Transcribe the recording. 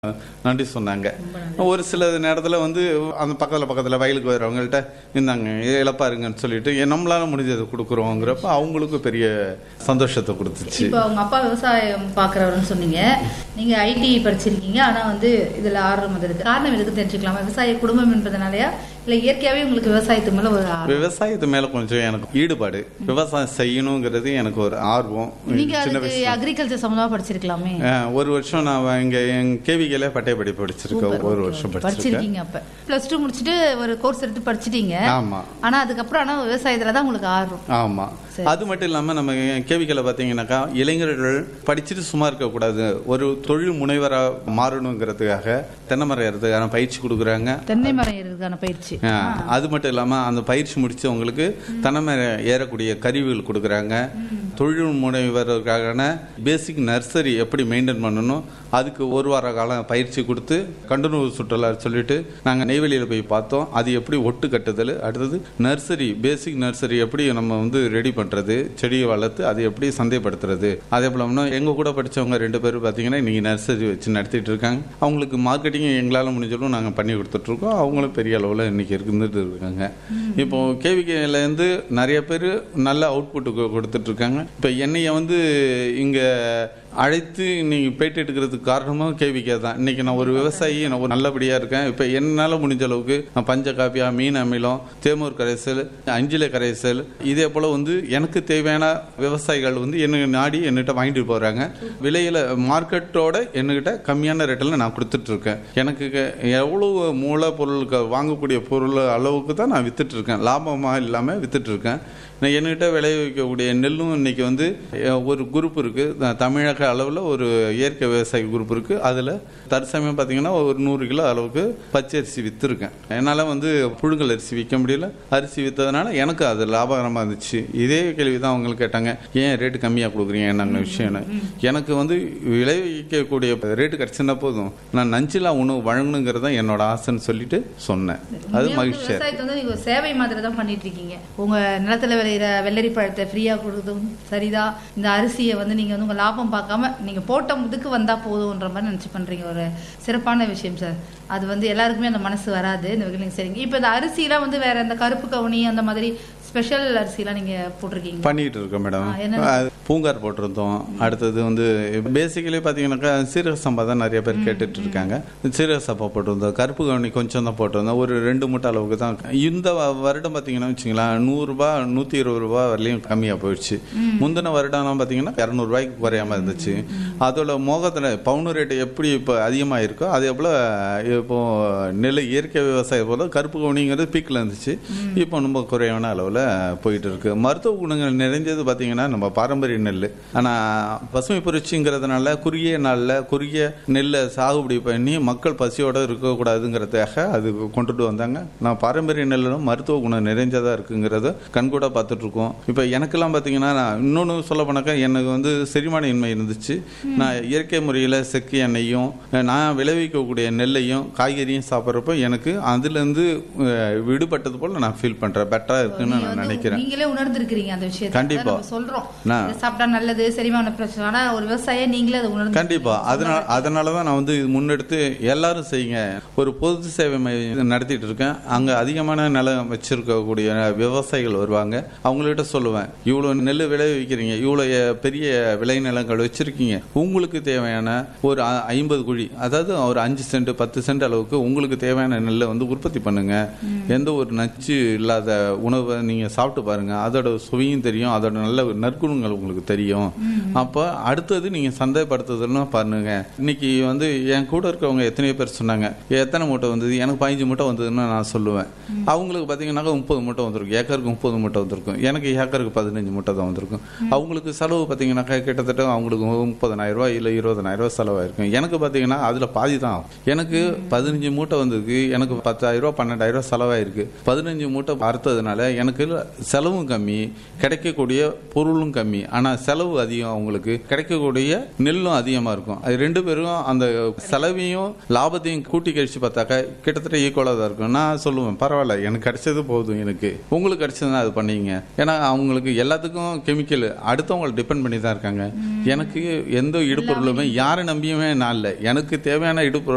நன்றி சொன்னாங்க ஒரு சில நேரத்தில் வந்து அந்த பக்கத்தில் பக்கத்தில் வயலுக்கு வரவங்கள்ட்ட இந்தாங்க இழப்பா இருங்கன்னு சொல்லிட்டு "ஏ, நம்மளால முடிஞ்சதை கொடுக்குறோங்கிறப்ப அவங்களுக்கு பெரிய சந்தோஷத்தை கொடுத்துச்சு இப்போ உங்க அப்பா விவசாயம் பாக்குறவர்னு சொன்னீங்க நீங்க ஐடி படிச்சிருக்கீங்க ஆனா வந்து இதுல ஆர்வம் வந்ததுக்கு காரணம் எதுக்கு தெரிஞ்சுக்கலாமா விவசாய குடும்பம் என்பதனாலயா இல்ல இயற்கையாவே உங்களுக்கு விவசாயத்து மேல ஒரு ஆர்வம் விவசாயத்து மேல கொஞ்சம் எனக்கு ஈடுபாடு விவசாயம் செய்யணுங்கிறது எனக்கு ஒரு ஆர்வம் நீங்க சின்ன அதுக்கு வயசுல அக்ரிகல்ச்சர் சம்பந்தமா படிச்சிருக்கலாமே அஹ், ஒரு வருஷம் நான் இங்க எங்க கேவிகையில பட்டய படிப்பு படிச்சிருக்கேன் Super, ஒரு okay, வருஷம் okay. படிச்சிருக்கேன் படிச்சிருக்கீங்க அப்ப பிளஸ் டூ முடிச்சுட்டு ஒரு கோர்ஸ் எடுத்து படிச்சிட்டீங்க ஆமா ஆனா அதுக்கப்புறம் ஆனா விவசாயத்துல தான் உங்களுக்கு ஆர்வம் ஆமா சரி. அது மட்டும் இல்லாம நம்ம கேவிகளை பாத்தீங்கன்னாக்கா இளைஞர்கள் படிச்சுட்டு சும்மா இருக்க கூடாது ஒரு தொழில் முனைவரா மாறணுங்கிறதுக்காக தென்னை மரம் ஏறதுக்கான பயிற்சி கொடுக்குறாங்க தென்னை மரம் ஏறுறதுக்கான பயிற்சி ஆ, அது மட்டும் இல்லாம அந்த பயிற்சி முடிச்சவங்களுக்கு தென்னை மரம் ஏறக்கூடிய கருவிகள் கொடுக்குறாங்க தொழில் முனைவருக்கான பேசிக் நர்சரி எப்படி மெயின்டைன் பண்ணணும் அதுக்கு ஒரு வார காலம் பயிற்சி கொடுத்து கண்டனூர் சுற்றுலா சொல்லிட்டு நாங்கள் நெய்வேலியில் போய் பார்த்தோம் அது எப்படி ஒட்டு கட்டுதல் அடுத்தது நர்சரி பேசிக் நர்சரி எப்படி நம்ம வந்து ரெடி பண்ணுறது செடியை வளர்த்து அதை எப்படி சந்தைப்படுத்துறது அதே போல எங்கள் கூட படிச்சவங்க ரெண்டு பேரும் பார்த்தீங்கன்னா இன்னைக்கு நர்சரி வச்சு நடத்திட்டு இருக்காங்க அவங்களுக்கு மார்க்கெட்டிங் எங்களால் முடிஞ்சாலும் நாங்கள் பண்ணி கொடுத்துட்ருக்கோம் அவங்களும் பெரிய அளவில் இன்னைக்கு இருந்துட்டு இருக்காங்க இப்போ கேவிகேலேருந்து நிறைய பேர் நல்ல அவுட்புட் கொடுத்துட்டு இருக்காங்க இப்போ என்னைய வந்து இங்கே அழைத்து இன்னைக்கு பேட்டி எடுக்கிறதுக்கு காரணமும் கேவிகே தான் இன்னைக்கு நான் ஒரு விவசாயி நான் ஒரு நல்லபடியாக இருக்கேன் இப்போ என்னால் முடிஞ்ச அளவுக்கு நான் பஞ்சகாப்பியா மீன் அமிலம் தேமூர் கரைசல் அஞ்சிலை கரைசல் இதே போல் வந்து எனக்கு தேவையான விவசாயிகள் வந்து என்ன நாடி என்கிட்ட வாங்கிட்டு போகிறாங்க விலையில் மார்க்கெட்டோட என்கிட்ட கம்மியான ரேட்டில் நான் கொடுத்துட்டு இருக்கேன் எனக்கு க- எவ்வளவு மூலப்பொருளுக்கு வாங்கக்கூடிய பொருள் அளவுக்கு தான் நான் வித்துட்டு இருக்கேன் லாபமாக இல்லாமல் வித்துட்டு இருக்கேன் நான் என்கிட்ட விளைவிக்கக்கூடிய நெல்லும் இன்னைக்கு வந்து அஹ், ஒரு குரூப் இருக்கு த- தமிழக அளவில் ஒரு இயற்கை விவசாய குரூப் இருக்கு அதில் தற்சமயம் பார்த்தீங்கன்னா ஒரு நூறு கிலோ அளவுக்கு பச்சை அரிசி விற்றுருக்கேன் என்னால் வந்து புழுங்கல் அரிசி விற்க முடியல அரிசி விற்றதுனால எனக்கு அது லாபகரமாக இருந்துச்சு இதே கேள்வி தான் அவங்க கேட்டாங்க ஏன் ரேட்டு கம்மியாக கொடுக்குறீங்க என்னங்க விஷயம்னு எனக்கு வந்து விளைவிக்கக்கூடிய ரேட்டு கிடைச்சுன்னா போதும் நான் நஞ்சிலா உணவு வழங்கணுங்கிறது தான் என்னோட ஆசைன்னு சொல்லிட்டு சொன்னேன் அது நீங்க வந்து மகிழ்ச்சியா இருக்கு. விவசாயத்தை வந்து நீங்க ஒரு சேவை மாதிரி தான் பண்ணிட்டு இருக்கீங்க உங்க நிலத்துல விளையிற வெள்ளரி பழத்தை ஃப்ரீயா கொடுத்ததும் சரிதான் இந்த அரிசியை வந்து நீங்க வந்து உங்க லாபம் பார்க்காம நீங்க போட்ட முதுக்கு வந்தா போதும்ன்ற மாதிரி நினைச்சு பண்றீங்க ஒரு சிறப்பான விஷயம் சார் அது வந்து எல்லாருக்குமே அந்த மனசு வராது இந்த வகையில் நீங்க சரிங்க இப்போ இந்த அரிசிலாம் வந்து வேற இந்த கருப்பு கவுனி அந்த மாதிரி ஸ்பெஷல் அரிசிலாம் நீங்க போட்டிருக்கீங்க பண்ணிட்டு இருக்கோம் மேடம் ஆ, என்னென்ன? அது பூங்கார் போட்டிருந்தோம் அடுத்தது வந்து பேசிக்கலி பார்த்தீங்கன்னாக்கா சீரக சம்பா தான் நிறைய பேர் கேட்டுட்டு இருக்காங்க சீரக சம்பா போட்டிருந்தோம் கருப்பு கவனி கொஞ்சம் தான் போட்டிருந்தோம் ஒரு ரெண்டு மூட்டை அளவுக்கு தான் இந்த வ- வருடம் பார்த்தீங்கன்னா வச்சுங்களேன் நூறுரூபா நூற்றி இருபது ரூபா வரலையும் கம்மியாக போயிடுச்சு முந்தின வருடம்லாம் பார்த்தீங்கன்னா இரநூறுபாய்க்கு குறையாம இருந்துச்சு அதோட மோகத்தில் பவுனு ரேட்டு எப்படி இப்போ அதிகமாக இருக்கோ அதே போல் இப்போ நெல் இயற்கை விவசாயம் போல கருப்பு கவுனிங்கிறது பீக்கில் இருந்துச்சு இப்போ ரொம்ப குறைவான அளவில் போயிட்டு இருக்கு மருத்துவ குணங்கள் நிறைஞ்சது பார்த்தீங்கன்னா நம்ம பாரம்பரிய நெல் ஆனால் பசுமை புரட்சிங்கிறதுனால குறுகிய நாளில் குறுகிய நெல்லை சாகுபடி பண்ணி மக்கள் பசியோட இருக்கக்கூடாதுங்கிறதுக்காக அது கொண்டுட்டு வந்தாங்க நான் பாரம்பரிய நெல்லும் மருத்துவ குணம் நிறைஞ்சதாக இருக்குங்கிறத கண்கூட பார்த்துட்டு இருக்கோம் இப்போ எனக்கெல்லாம் பார்த்தீங்கன்னா நான் இன்னொன்று சொல்ல போனாக்கா எனக்கு வந்து செரிமான இன்மை இருந்துச்சு நான் இயற்கை முறையில் செக்கு எண்ணெயும் நான் விளைவிக்கக்கூடிய நெல்லையும் காய்கறியும் சாப்பிட்றப்போ எனக்கு அதுலேருந்து அஹ், விடுபட்டது போல் நான் ஃபீல் பண்ணுறேன் பெட்டராக இருக்குன்னு நீங்க நான் வந்து நினைக்கிறேன் நீங்களே உணர்ந்திருக்கிறீங்க அந்த விஷயத்தை கண்டிப்பா. அதான் நம்ம சொல்றோம் நான் இதை சாப்பிட்டா நல்லது செரிமான பிரச்சனை ஆனா ஒரு விவசாயியா நீங்களே அதை உணர்ந்து கண்டிப்பா அதனால அதனால தான் நான் வந்து இது முன்னெடுத்து எல்லாரும் செய்யுங்க ஒரு பொது சேவை மையம் நடத்திட்டு இருக்கேன் அங்க அதிகமான நிலம் வச்சிருக்கக்கூடிய விவசாயிகள் வருவாங்க அவங்கள்ட்ட சொல்லுவேன் இவ்வளவு நெல் விளைவிக்கிறீங்க இவ்வளவு பெரிய விளை நிலங்கள் வச்சிருக்கீங்க உங்களுக்கு தேவையான ஒரு அ- ஐம்பது குழி அதாவது ஒரு அஞ்சு சென்ட் பத்து சென்ட் அளவுக்கு உங்களுக்கு தேவையான நெல்லை வந்து உற்பத்தி பண்ணுங்க எந்த ஒரு நச்சு இல்லாத உணவை நீங்க சாப்பிட்டு பாருங்க அதோட சுவையும் தெரியும் அதோட நல்ல நற்குணங்கள் உங்களுக்கு தெரியும் அப்போ அடுத்தது நீங்க சந்தைப்படுத்துதல்னு பண்ணுங்க இன்னைக்கு வந்து என் கூட இருக்கவங்க எத்தனையோ பேர் சொன்னாங்க எத்தனை மூட்டை வந்தது எனக்கு பதினஞ்சு மூட்டை வந்ததுன்னு நான் சொல்லுவேன் அவங்களுக்கு பார்த்தீங்கன்னாக்கா முப்பது மூட்டை வந்திருக்கும் ஏக்கருக்கு முப்பது மூட்டை வந்திருக்கும் எனக்கு ஏக்கருக்கு பதினஞ்சு மூட்டை தான் வந்திருக்கும் அவங்களுக்கு செலவு பார்த்தீங்கன்னாக்கா கிட்டத்தட்ட அவங்களுக்கு முப்பதனாயிரம் ரூபாய் இல்லை இருபதனாயிரம் ரூபாய் செலவாயிருக்கும் எனக்கு பார்த்தீங்கன்னா அதில் பாதி தான் ஆகும் எனக்கு பதினஞ்சு மூட்டை வந்ததுக்கு எனக்கு பத்தாயிரம் ரூபாய் பன்னெண்டாயிரம் ரூபாய் செலவாயிருக்கு பதினஞ்சு மூட்டை அறுத்ததுனால எனக்கு செலவும் கம்மி கிடைக்கக்கூடிய பொருளும் கம்மி ஆனால் செலவு அதிகம் அவங்களுக்கு கிடைக்கக்கூடிய நெல்லும் அதிகமாக இருக்கும் அது ரெண்டு பேரும் அந்த செலவையும் லாபத்தையும் கூட்டி கழிச்சு பார்த்தாக்கா கிட்டத்தட்ட ஈக்குவலாக தான் இருக்கும் நான் சொல்லுவேன் பரவாயில்ல எனக்கு கிடைச்சது போதும் எனக்கு உங்களுக்கு கிடைச்சதுன்னா அது பண்ணீங்க ஏன்னா அவங்களுக்கு எல்லாத்துக்கும் கெமிக்கல் அடுத்தவங்களை டிபெண்ட் பண்ணி தான் இருக்காங்க எனக்கு எந்த இடுப்பொருளுமே யாரை நம்பியுமே நான் இல்லை எனக்கு தேவையான இடுப்பொருள்